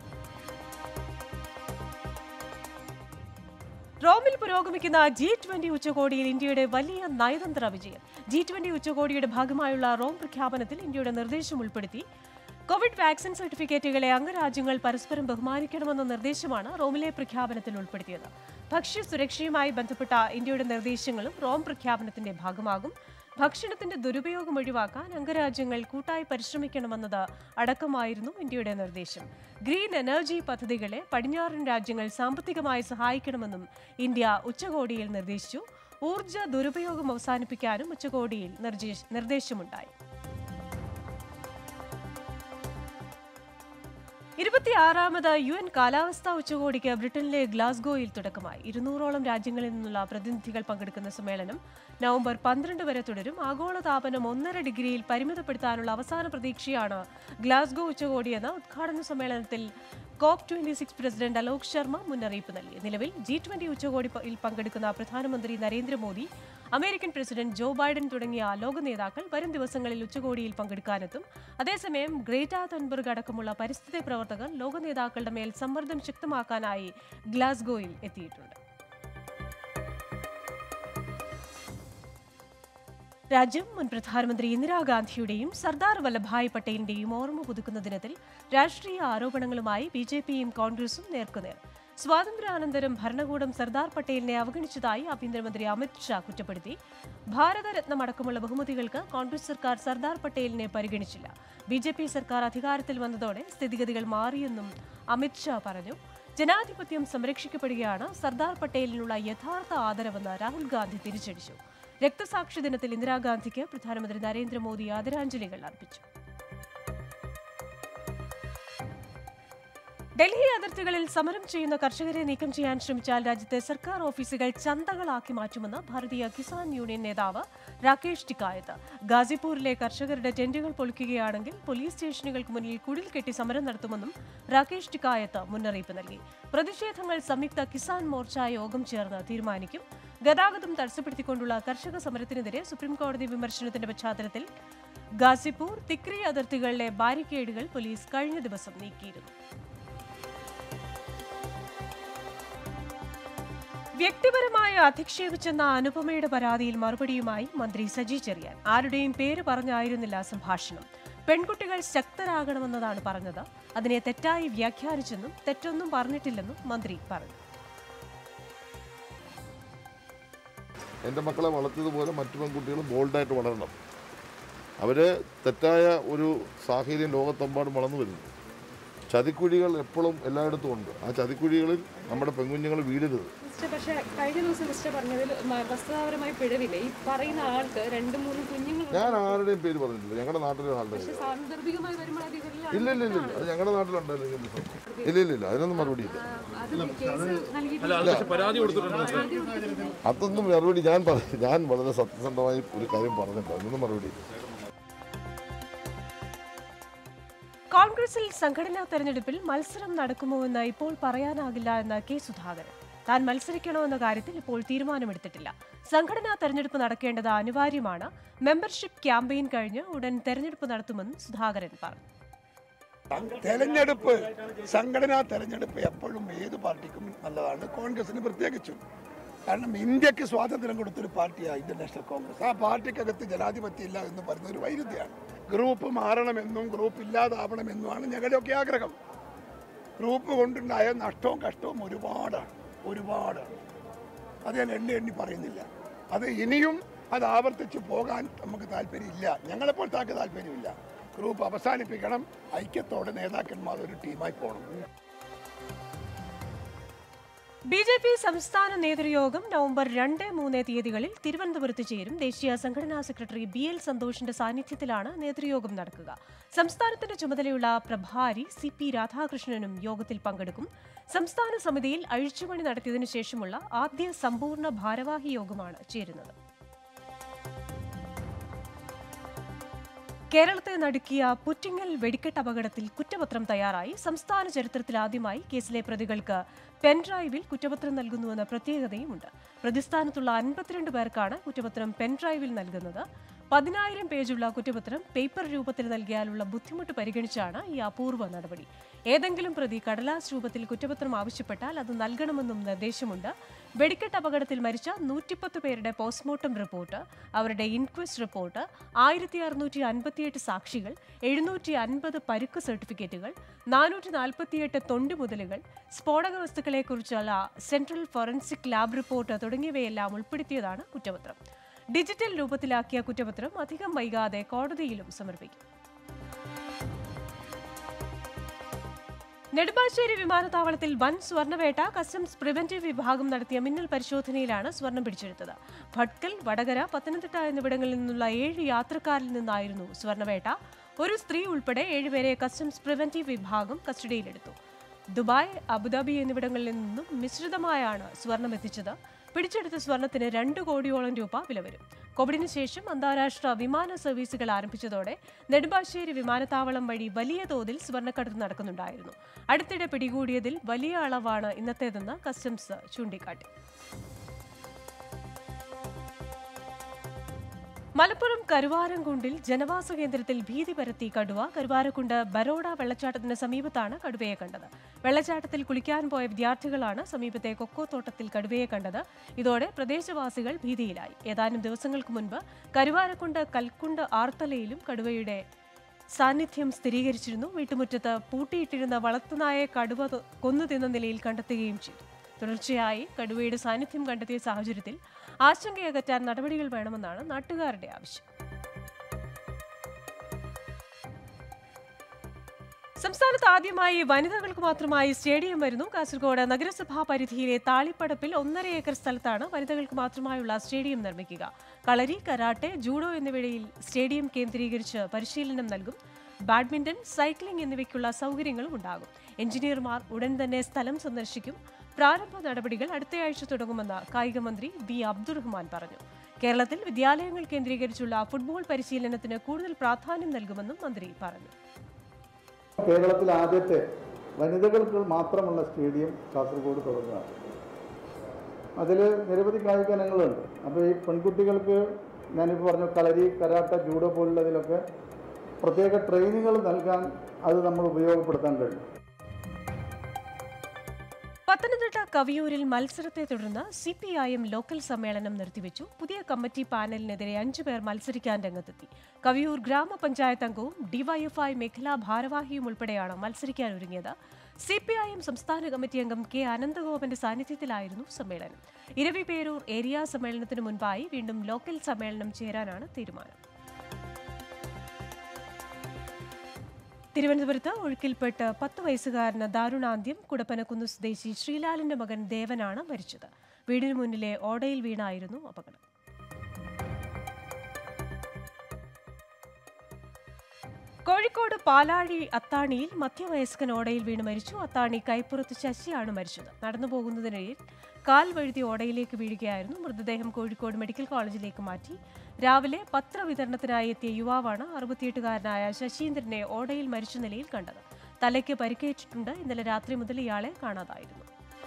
റോമിൽ പുരോഗമിക്കുന്ന ജി ട്വന്റി ഉച്ചകോടിയിൽ ഇന്ത്യയുടെ വലിയ നയതന്ത്ര വിജയം ജി ട്വന്റി ഉച്ചകോടിയുടെ ഭാഗമായുള്ള റോം പ്രഖ്യാപനത്തിൽ ഇന്ത്യയുടെ നിർദ്ദേശം ഉൾപ്പെടുത്തി കോവിഡ് വാക്സിൻ സർട്ടിഫിക്കറ്റുകളെ അംഗരാജ്യങ്ങൾ പരസ്പരം ബഹുമാനിക്കണമെന്ന നിർദ്ദേശമാണ് റോമിലെ പ്രഖ്യാപനത്തിൽ ഉൾപ്പെടുത്തിയത് ഭക്ഷ്യ സുരക്ഷയുമായി ബന്ധപ്പെട്ട ഇന്ത്യയുടെ നിർദ്ദേശങ്ങളും റോം പ്രഖ്യാപനത്തിന്റെ ഭാഗമാകും ഭക്ഷണത്തിന്റെ ദുരുപയോഗം ഒഴിവാക്കാൻ അംഗരാജ്യങ്ങൾ കൂട്ടായി പരിശ്രമിക്കണമെന്നത് അടക്കമായിരുന്നു ഇന്ത്യയുടെ നിർദ്ദേശം ഗ്രീൻ എനർജി പദ്ധതികളെ പടിഞ്ഞാറൻ രാജ്യങ്ങൾ സാമ്പത്തികമായി സഹായിക്കണമെന്നും ഇന്ത്യ ഉച്ചകോടിയിൽ നിർദ്ദേശിച്ചു ഊർജ ദുരുപയോഗം അവസാനിപ്പിക്കാനും ഉച്ചകോടിയിൽ നിർദ്ദേശ- നിർദ്ദേശമുണ്ടായി ഇരുപത്തി ഇരുപത്തിയാറാമത് യു എൻ കാലാവസ്ഥാ ഉച്ചകോടിക്ക് ബ്രിട്ടനിലെ ഗ്ലാസ്ഗോയിൽ തുടക്കമായി ഇരുന്നൂറോളം രാജ്യങ്ങളിൽ നിന്നുള്ള പ്രതിനിധികൾ പങ്കെടുക്കുന്ന സമ്മേളനം നവംബർ പന്ത്രണ്ട് വരെ തുടരും ആഗോളതാപനം ഒന്നര ഡിഗ്രിയിൽ പരിമിതപ്പെടുത്താനുള്ള അവസാന പ്രതീക്ഷയാണ് ഗ്ലാസ്ഗോ ഉച്ചകോടിയെന്ന് ഉദ്ഘാടന സമ്മേളനത്തിൽ COP twenty six president Alok Sharma മുന്നറിയിപ്പ് നൽകി നിലവിൽ ജി ട്വന്റി ഉച്ചകോടിയിൽ പങ്കെടുക്കുന്ന പ്രധാനമന്ത്രി Narendra Modi American president Joe Biden തുടങ്ങിയ ലോക നേതാക്കൾ വരും ദിവസങ്ങളിൽ ഉച്ചകോടിയിൽ പങ്കെടുക്കാനെത്തും അതേസമയം ഗ്രേറ്റ തൻബർഗ് അടക്കമുള്ള പരിസ്ഥിതി പ്രവർത്തകർ ലോക നേതാക്കളുടെ മേൽ സമ്മർദ്ദം ശക്തമാക്കാനായി ഗ്ലാസ്ഗോയിൽ എത്തിയിട്ടുണ്ട് രാജ്യം മുൻ പ്രധാനമന്ത്രി ഇന്ദിരാഗാന്ധിയുടെയും സർദാർ വല്ലഭായ് പട്ടേലിന്റെയും ഓർമ്മ പുതുക്കുന്ന ദിനത്തിൽ രാഷ്ട്രീയ ആരോപണങ്ങളുമായി ബി ജെ പിയും കോൺഗ്രസും നേർക്കുനേർ സ്വാതന്ത്ര്യാനന്തരം ഭരണകൂടം സർദാർ പട്ടേലിനെ അവഗണിച്ചതായി ആഭ്യന്തരമന്ത്രി അമിത് ഷാ കുറ്റപ്പെടുത്തി ഭാരതരത്നം അടക്കമുള്ള ബഹുമതികൾക്ക് കോൺഗ്രസ് സർക്കാർ സർദാർ പട്ടേലിനെ പരിഗണിച്ചില്ല ബി ജെ പി സർക്കാർ അധികാരത്തിൽ വന്നതോടെ സ്ഥിതിഗതികൾ മാറിയെന്നും അമിത് ഷാ പറഞ്ഞു ജനാധിപത്യം സംരക്ഷിക്കപ്പെടുകയാണ് സർദാർ പട്ടേലിനുള്ള യഥാർത്ഥ ആദരവെന്ന് രാഹുൽ ഗാന്ധി തിരിച്ചടിച്ചു രക്തസാക്ഷി ദിനത്തിൽ ഇന്ദിരാഗാന്ധിക്ക് പ്രധാനമന്ത്രി നരേന്ദ്രമോദി ആദരാഞ്ജലികൾ അർപ്പിച്ചു ഡൽഹി അതിർത്തികളിൽ സമരം ചെയ്യുന്ന കർഷകരെ നീക്കം ചെയ്യാൻ ശ്രമിച്ചാൽ രാജ്യത്തെ സർക്കാർ ഓഫീസുകൾ ചന്തകളാക്കി മാറ്റുമെന്ന് ഭാരതീയ കിസാൻ യൂണിയൻ നേതാവ് രാകേഷ് ടിക്കായത്ത് ഗാസിപൂരിലെ കർഷകരുടെ ടെന്റുകൾ പൊളിക്കുകയാണെങ്കിൽ പോലീസ് സ്റ്റേഷനുകൾക്ക് മുന്നിൽ കുടിൽ കെട്ടി സമരം നടത്തുമെന്നും രാകേഷ് ടിക്കായത്ത് മുന്നറിയിപ്പ് നൽകി പ്രതിഷേധങ്ങൾ സംയുക്ത കിസാൻ മോർച്ച യോഗം ചേർന്ന് തീരുമാനിക്കും ഗതാഗതം തടസ്സപ്പെടുത്തിക്കൊണ്ടുള്ള കർഷക സമരത്തിനെതിരെ സുപ്രീംകോടതി വിമർശനത്തിന്റെ പശ്ചാത്തലത്തിൽ ഗാസിപൂർ തിക്രി അതിർത്തികളിലെ ബാരിക്കേഡുകൾ പോലീസ് കഴിഞ്ഞ ദിവസം നീക്കിയിരുന്നു വ്യക്തിപരമായി അധിക്ഷേപിച്ചെന്ന അനുപമയുടെ പരാതിയിൽ മറുപടിയുമായി മന്ത്രി സജി ചെറിയാൻ ആരുടെയും പേര് പറഞ്ഞായിരുന്നില്ല സംഭാഷണം പെൺകുട്ടികൾ ശക്തരാകണമെന്നതാണ് പറഞ്ഞത് അതിനെ തെറ്റായി വ്യാഖ്യാനിച്ചെന്നും തെറ്റൊന്നും പറഞ്ഞിട്ടില്ലെന്നും മന്ത്രി പറഞ്ഞു എൻ്റെ മക്കളെ വളർത്തിയതുപോലെ മറ്റു പെൺകുട്ടികളും ബോൾഡായിട്ട് വളരണം അവർ തെറ്റായ ഒരു സാഹചര്യം ലോകത്തെമ്പാടും വളർന്നു വരുന്നു ചതിക്കുഴികൾ എപ്പോഴും എല്ലായിടത്തും ഉണ്ട് ആ ചതിക്കുഴികളിൽ നമ്മുടെ പെൺകുഞ്ഞുങ്ങൾ വീഴരുത് മിസ്റ്റർ പക്ഷേ കഴിഞ്ഞ ദിവസം മിസ്റ്റർ പറഞ്ഞതിൽ മ- വസ്തുതാപരമായി പിഴവില്ല ഈ പറയുന്ന ആൾക്ക് രണ്ട് മൂന്ന് കുഞ്ഞുങ്ങൾ ഞാൻ ആരുടെയും പേര് പറഞ്ഞിട്ടില്ല ഞങ്ങളുടെ നാട്ടിലെ ആളുടെ പക്ഷെ പേര്. സാന്ദർഭികമായി വരുമ്പോൾ അത് ഇവരിലാണ് ഇല്ല ഇല്ല ഇല്ല ഇല്ല. അത് ഞങ്ങളുടെ നാട്ടിലുണ്ടായിരുന്നു ഇങ്ങനത്തെ സംഭവം. ഇല്ല ഇല്ല ഇല്ല അതിനൊന്നും മറുപടി ഇല്ല അത് കേസ് നൽകിയിട്ടില്ല അതൊന്നും മറുപടി ഞാൻ പറയും ഞാൻ വളരെ സത്യസന്ധമായി ഒരു കാര്യം പറഞ്ഞിട്ടുണ്ട് അതിനൊന്നും മറുപടി ഇല്ല കോൺഗ്രസിൽ സംഘടനാ തെരഞ്ഞെടുപ്പിൽ മത്സരം നടക്കുമോ എന്ന് ഇപ്പോൾ പറയാനാകില്ല എന്ന് കെ സുധാകരൻ താൻ മത്സരിക്കണോ എന്ന കാര്യത്തിൽ ഇപ്പോൾ തീരുമാനമെടുത്തിട്ടില്ല സംഘടനാ തെരഞ്ഞെടുപ്പ് നടക്കേണ്ടത് അനിവാര്യമാണ് മെമ്പർഷിപ്പ് ക്യാമ്പയിൻ കഴിഞ്ഞ് ഉടൻ തെരഞ്ഞെടുപ്പ് നടത്തുമെന്ന് സുധാകരൻ പറഞ്ഞു തെരഞ്ഞെടുപ്പ് സംഘടനാ തെരഞ്ഞെടുപ്പ് എപ്പോഴും ഏത് പാർട്ടിക്കും നല്ലതാണ് കോൺഗ്രസിന് പ്രത്യേകിച്ചും കാരണം ഇന്ത്യക്ക് സ്വാതന്ത്ര്യം കൊടുത്തൊരു പാർട്ടിയാണ് ഇന്ത്യൻ നാഷണൽ കോൺഗ്രസ് ആ പാർട്ടിക്കകത്ത് ജനാധിപത്യം ഇല്ല എന്ന് പറയുന്ന ഒരു വൈരുദ്ധ്യമാണ് ഗ്രൂപ്പ് മാറണമെന്നും ഗ്രൂപ്പ് ഇല്ലാതാവണമെന്നുമാണ് ഞങ്ങളുടെയൊക്കെ ആഗ്രഹം ഗ്രൂപ്പ് കൊണ്ടുണ്ടായ നഷ്ടവും കഷ്ടവും ഒരുപാടാണ് ഒരുപാടാണ് അത് ഞാൻ എണ്ണി എണ്ണി പറയുന്നില്ല അത് ഇനിയും അത് ആവർത്തിച്ച് പോകാൻ നമുക്ക് താല്പര്യമില്ല ഞങ്ങളെപ്പോഴത്തെ ആൾക്ക് താല്പര്യമില്ല ഗ്രൂപ്പ് അവസാനിപ്പിക്കണം ഐക്യത്തോടെ നേതാക്കന്മാർ ഒരു ടീമായി പോകണം ബി ജെ പി സംസ്ഥാന നേതൃയോഗം നവംബർ രണ്ട് മൂന്ന് തീയതികളിൽ തിരുവനന്തപുരത്ത് ചേരും ദേശീയ സംഘടനാ സെക്രട്ടറി ബി എൽ സന്തോഷിന്റെ സാന്നിധ്യത്തിലാണ് നേതൃയോഗം നടക്കുക സംസ്ഥാനത്തിന്റെ ചുമതലയുള്ള പ്രഭാരി സി പി രാധാകൃഷ്ണനും യോഗത്തിൽ പങ്കെടുക്കും സംസ്ഥാന സമിതിയിൽ അഴിച്ചുപണി നടത്തിയതിനു ശേഷമുള്ള ആദ്യ സമ്പൂർണ്ണ ഭാരവാഹി യോഗമാണ് ചേരുന്നത് കേരളത്തെ നടുക്കിയ പുറ്റിങ്ങൽ വെടിക്കെട്ട് അപകടത്തിൽ കുറ്റപത്രം തയ്യാറായി സംസ്ഥാന ചരിത്രത്തിൽ ആദ്യമായി കേസിലെ പ്രതികൾക്ക് പെൻഡ്രൈവിൽ കുറ്റപത്രം നൽകുന്നുവെന്ന പ്രത്യേകതയുമുണ്ട് പ്രതിസ്ഥാനത്തുള്ള അൻപത്തിരണ്ട് പേർക്കാണ് കുറ്റപത്രം പെൻഡ്രൈവിൽ നൽകുന്നത് പതിനായിരം പേജുള്ള കുറ്റപത്രം പേപ്പർ രൂപത്തിൽ നൽകിയാലുള്ള ബുദ്ധിമുട്ട് പരിഗണിച്ചാണ് ഈ അപൂർവ നടപടി ഏതെങ്കിലും പ്രതി കടലാസ് രൂപത്തിൽ കുറ്റപത്രം ആവശ്യപ്പെട്ടാൽ അത് നൽകണമെന്നും നിർദ്ദേശമുണ്ട് വെടിക്കെട്ട് അപകടത്തിൽ മരിച്ച നൂറ്റിപ്പത്ത് പേരുടെ പോസ്റ്റ്മോർട്ടം റിപ്പോർട്ട് അവരുടെ ഇൻക്വസ്റ്റ് റിപ്പോർട്ട് ആയിരത്തി അറുന്നൂറ്റി അൻപത്തിയെട്ട് സാക്ഷികൾ എഴുന്നൂറ്റി അൻപത് പരുക്ക് സർട്ടിഫിക്കറ്റുകൾ നാനൂറ്റി നാൽപ്പത്തിയെട്ട് തൊണ്ടുമുതലുകൾ സ്ഫോടക വസ്തുക്കളെക്കുറിച്ചുള്ള സെൻട്രൽ ഫോറൻസിക് ലാബ് റിപ്പോർട്ട് തുടങ്ങിയവയെല്ലാം ഉൾപ്പെടുത്തിയതാണ് കുറ്റപത്രം ഡിജിറ്റൽ രൂപത്തിലാക്കിയ കുറ്റപത്രം അധികം വൈകാതെ കോടതിയിലും സമർപ്പിക്കും നെടുമ്പാശ്ശേരി വിമാനത്താവളത്തിൽ വൻ സ്വർണ്ണവേട്ട കസ്റ്റംസ് പ്രിവന്റീവ് വിഭാഗം നടത്തിയ മിന്നൽ പരിശോധനയിലാണ് സ്വർണം പിടിച്ചെടുത്തത് ഭട്കൽ വടകര പത്തനംതിട്ട എന്നിവിടങ്ങളിൽ നിന്നുള്ള ഏഴ് യാത്രക്കാരിൽ നിന്നായിരുന്നു സ്വർണ്ണവേട്ട ഒരു സ്ത്രീ ഉൾപ്പെടെ ഏഴുപേരെ കസ്റ്റംസ് പ്രിവന്റീവ് വിഭാഗം കസ്റ്റഡിയിലെടുത്തു ദുബായ് അബുദാബി എന്നിവിടങ്ങളിൽ നിന്നും മിശ്രിതമായാണ് സ്വർണം എത്തിച്ചത് പിടിച്ചെടുത്ത സ്വർണത്തിന് രണ്ട് കോടിയോളം രൂപ വില വരും കോവിഡിന് ശേഷം അന്താരാഷ്ട്ര വിമാന സർവീസുകൾ ആരംഭിച്ചതോടെ നെടുമ്പാശ്ശേരി വിമാനത്താവളം വഴി വലിയ തോതിൽ സ്വർണ്ണക്കടത്ത് നടക്കുന്നുണ്ടായിരുന്നു അടുത്തിടെ പിടികൂടിയതിൽ വലിയ അളവാണ് ഇന്നത്തേതെന്ന് കസ്റ്റംസ് ചൂണ്ടിക്കാട്ടി മലപ്പുറം കരുവാരംകുണ്ടിൽ ജനവാസ കേന്ദ്രത്തിൽ ഭീതി പരത്തി കടുവ കരുവാരക്കുണ്ട് ബരോഡ വെള്ളച്ചാട്ടത്തിന് സമീപത്താണ് കടുവയെ കണ്ടത് വെള്ളച്ചാട്ടത്തിൽ കുളിക്കാൻ പോയ വിദ്യാർത്ഥികളാണ് സമീപത്തെ കൊക്കോത്തോട്ടത്തിൽ കടുവയെ കണ്ടത് ഇതോടെ പ്രദേശവാസികൾ ഭീതിയിലായി ഏതാനും ദിവസങ്ങൾക്ക് മുൻപ് കരുവാരക്കുണ്ട് കൽക്കുണ്ട് ആർത്തലയിലും കടുവയുടെ സാന്നിധ്യം സ്ഥിരീകരിച്ചിരുന്നു വീട്ടുമുറ്റത്ത് പൂട്ടിയിട്ടിരുന്ന വളർത്തുനായെ കടുവ ത- കൊന്നു തിന്ന നിലയിൽ കണ്ടെത്തുകയും ചെയ്തു തുടർച്ചയായി കടുവയുടെ സാന്നിധ്യം കണ്ടെത്തിയ സാഹചര്യത്തിൽ ആശങ്കയകറ്റാൻ നടപടികൾ വേണമെന്നാണ് നാട്ടുകാരുടെ ആവശ്യം സംസ്ഥാനത്ത് ആദ്യമായി വനിതകൾക്ക് മാത്രമായി സ്റ്റേഡിയം വരുന്നു കാസർഗോഡ് നഗരസഭാ പരിധിയിലെ താളിപ്പടപ്പിൽ ഒന്നര ഏക്കർ സ്ഥലത്താണ് വനിതകൾക്ക് മാത്രമായുള്ള സ്റ്റേഡിയം നിർമ്മിക്കുക കളരി കരാട്ടെ ജൂഡോ എന്നിവയിൽ സ്റ്റേഡിയം കേന്ദ്രീകരിച്ച് പരിശീലനം നൽകും ബാഡ്മിന്റൺ സൈക്ലിംഗ് എന്നിവയ്ക്കുള്ള സൗകര്യങ്ങളും ഉണ്ടാകും എഞ്ചിനീയർമാർ ഉടൻ തന്നെ സ്ഥലം സന്ദർശിക്കും പ്രാരംഭ നടപടികൾ അടുത്തയാഴ്ച തുടങ്ങുമെന്ന് കായിക മന്ത്രി ബി അബ്ദുറഹ്മാൻ പറഞ്ഞു കേരളത്തിൽ വിദ്യാലയങ്ങൾ കേന്ദ്രീകരിച്ചുള്ള ഫുട്ബോൾ പരിശീലനത്തിന് കൂടുതൽ പ്രാധാന്യം നൽകുമെന്നും മന്ത്രി പറഞ്ഞു കേരളത്തിൽ ആദ്യത്തെ വനിതകൾക്ക് മാത്രമുള്ള സ്റ്റേഡിയം കാസർഗോഡ് തുടങ്ങുക അതിൽ നിരവധി കായിക ഇനങ്ങളുണ്ട് അപ്പോൾ ഈ പെൺകുട്ടികൾക്ക് ഞാനിപ്പോൾ പറഞ്ഞു കളരി കരാട്ട ജൂഡോ പോലുള്ളതിലൊക്കെ പ്രത്യേക ട്രെയിനിങ്ങുകൾ നൽകാൻ അത് നമ്മൾ ഉപയോഗപ്പെടുത്താൻ കഴിയും പത്തനംതിട്ട കവിയൂരിൽ മത്സരത്തെ തുടർന്ന് C P I M local സമ്മേളനം നിർത്തിവെച്ചു പുതിയ കമ്മിറ്റി പാനലിനെതിരെ അഞ്ചു പേർ മത്സരിക്കാൻ രംഗത്തെത്തി കവിയൂർ ഗ്രാമപഞ്ചായത്ത് അംഗവും ഡിവൈഎഫ്ഐ മേഖലാ ഭാരവാഹിയും ഉൾപ്പെടെയാണ് മത്സരിക്കാൻ ഒരുങ്ങിയത് സി പി ഐ എം സംസ്ഥാന കമ്മിറ്റി അംഗം കെ അനന്തഗോപന്റെ സാന്നിധ്യത്തിലായിരുന്നു സമ്മേളനം ഇരവിപേരൂർ ഏരിയ സമ്മേളനത്തിന് മുൻപായി വീണ്ടും ലോക്കൽ സമ്മേളനം ചേരാനാണ് തീരുമാനം തിരുവനന്തപുരത്ത് ഒഴുക്കിൽപ്പെട്ട് പത്ത് വയസ്സുകാരന് ദാരുണാന്ത്യം കുടപ്പനക്കുന്ന് സ്വദേശി ശ്രീലാലിന്റെ മകൻ ദേവനാണ് മരിച്ചത് വീടിന് മുന്നിലെ ഓടയിൽ വീണായിരുന്നു അപകടം കോഴിക്കോട് പാലാഴി അത്താണിയിൽ മധ്യവയസ്കൻ ഓടയിൽ വീണ് മരിച്ചു അത്താണി കൈപ്പുറത്ത് ശശിയാണ് മരിച്ചത് നടന്നു പോകുന്നതിനിടയിൽ കാൽ വഴുതി ഓടയിലേക്ക് വീഴുകയായിരുന്നു മൃതദേഹം കോഴിക്കോട് മെഡിക്കൽ കോളേജിലേക്ക് മാറ്റി രാവിലെ പത്രവിതരണത്തിനായി എത്തിയ യുവാവാണ് അറുപത്തിയെട്ടുകാരനായ ശശീന്ദ്രനെ ഓടയിൽ മരിച്ച നിലയിൽ കണ്ടത് തലയ്ക്ക് പരിക്കേറ്റിട്ടുണ്ട് ഇന്നലെ രാത്രി മുതൽ ഇയാളെ കാണാതായിരുന്നു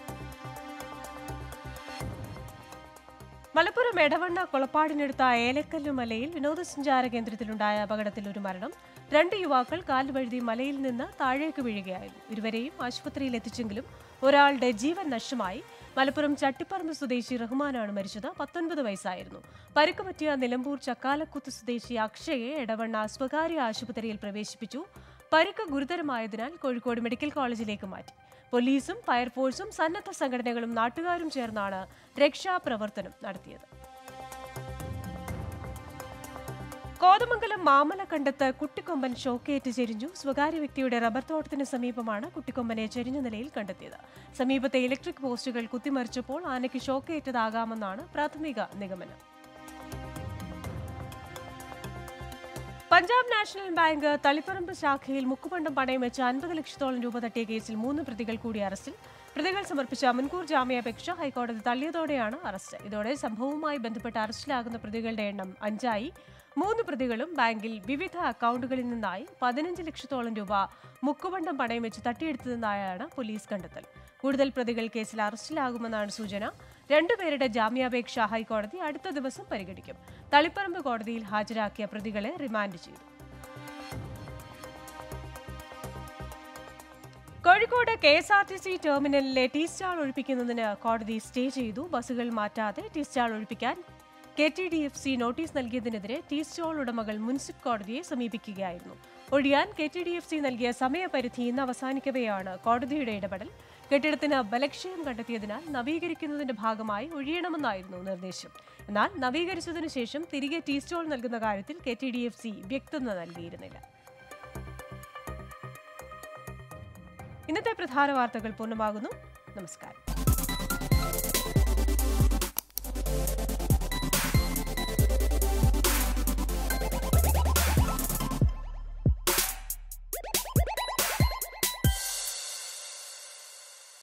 മലപ്പുറം എടവണ്ണ കൊളപ്പാടിനടുത്ത ഏലക്കല്ല് മലയിൽ വിനോദസഞ്ചാര കേന്ദ്രത്തിലുണ്ടായ അപകടത്തിൽ ഒരു മരണം രണ്ട് യുവാക്കൾ കാലുവഴുതി മലയിൽ നിന്ന് താഴേക്ക് വീഴുകയായിരുന്നു ഇരുവരെയും ആശുപത്രിയിൽ എത്തിച്ചെങ്കിലും ഒരാളുടെ ജീവൻ നഷ്ടമായി മലപ്പുറം ചട്ടിപ്പറമ്പ് സ്വദേശി റഹ്മാനാണ് മരിച്ചത് പത്തൊൻപത് വയസ്സായിരുന്നു പരിക്ക് പറ്റിയ നിലമ്പൂർ ചക്കാലക്കുത്ത് സ്വദേശി അക്ഷയെ എടവണ്ണ സ്വകാര്യ ആശുപത്രിയിൽ പ്രവേശിപ്പിച്ചു പരിക്ക് ഗുരുതരമായതിനാൽ കോഴിക്കോട് മെഡിക്കൽ കോളേജിലേക്ക് മാറ്റി പോലീസും ഫയർഫോഴ്സും സന്നദ്ധ സംഘടനകളും നാട്ടുകാരും ചേർന്നാണ് രക്ഷാപ്രവർത്തനം നടത്തിയത് കോതമംഗലം മാമലക്കണ്ടത്ത് കുട്ടിക്കൊമ്പൻ ഷോക്കേറ്റ് ചെരിഞ്ഞു സ്വകാര്യ വ്യക്തിയുടെ റബ്ബർ തോട്ടത്തിന് സമീപമാണ് കുട്ടിക്കൊമ്പനെ ചെരിഞ്ഞ നിലയിൽ കണ്ടെത്തിയത് സമീപത്തെ ഇലക്ട്രിക് പോസ്റ്റുകൾ കുത്തിമറിച്ചപ്പോൾ ആനയ്ക്ക് ഷോക്കേറ്റതാകാമെന്നാണ് പ്രാഥമിക നിഗമനം പഞ്ചാബ് നാഷണൽ ബാങ്ക് തളിപ്പറമ്പ് ശാഖയിൽ മുക്കുപണ്ടം പണയം വെച്ച് അൻപത് ലക്ഷത്തോളം രൂപ തട്ടിയ കേസിൽ മൂന്ന് പ്രതികൾ കൂടി അറസ്റ്റിൽ പ്രതികൾ സമർപ്പിച്ച മുൻകൂർ ജാമ്യാപേക്ഷ ഹൈക്കോടതി തള്ളിയതോടെയാണ് അറസ്റ്റ് ഇതോടെ സംഭവവുമായി ബന്ധപ്പെട്ട് അറസ്റ്റിലാകുന്ന പ്രതികളുടെ എണ്ണം അഞ്ചായി മൂന്ന് പ്രതികളും ബാങ്കിൽ വിവിധ അക്കൗണ്ടുകളിൽ നിന്നായി പതിനഞ്ച് ലക്ഷത്തോളം രൂപ മുക്കുപണ്ടം പണയം വെച്ച് തട്ടിയെടുത്തതെന്നായാണ് പോലീസ് കണ്ടെത്തൽ കൂടുതൽ പ്രതികൾ കേസിൽ അറസ്റ്റിലാകുമെന്നാണ് സൂചന രണ്ടുപേരുടെ ജാമ്യാപേക്ഷ ഹൈക്കോടതി അടുത്ത ദിവസം പരിഗണിക്കും തളിപ്പറമ്പ് കോടതിയിൽ ഹാജരാക്കിയ പ്രതികളെ റിമാൻഡ് ചെയ്തു Kozhikode K S R T C ടെർമിനലിലെ ടീ സ്റ്റാൾ ഒഴിപ്പിക്കുന്നതിന് കോടതി സ്റ്റേ ചെയ്തു ബസ്സുകൾ മാറ്റാതെ ടീ സ്റ്റാൾ ഒഴിപ്പിക്കാൻ K T D F C notice നൽകിയതിനെതിരെ ടീ സ്റ്റാൾ ഉടമകൾ മുനിസിപ്പൽ കോടതിയെ സമീപിക്കുകയായിരുന്നു ഒഴിയാൻ K T D F C നൽകിയ സമയപരിധി ഇന്ന് അവസാനിക്കവെയാണ് കോടതിയുടെ ഇടപെടൽ കെട്ടിടത്തിന് ബലക്ഷയം കണ്ടെത്തിയതിനാൽ നവീകരിക്കുന്നതിന്റെ ഭാഗമായി ഒഴിയണമെന്നായിരുന്നു നിർദ്ദേശം എന്നാൽ നവീകരിച്ചതിനു ശേഷം തിരികെ ടീ സ്റ്റോൾ നൽകുന്ന കാര്യത്തിൽ K T D F C വ്യക്തത നൽകിയിരുന്നില്ല ഇന്നത്തെ പ്രധാന വാർത്തകൾ പൂർണ്ണമാകുന്നു നമസ്കാരം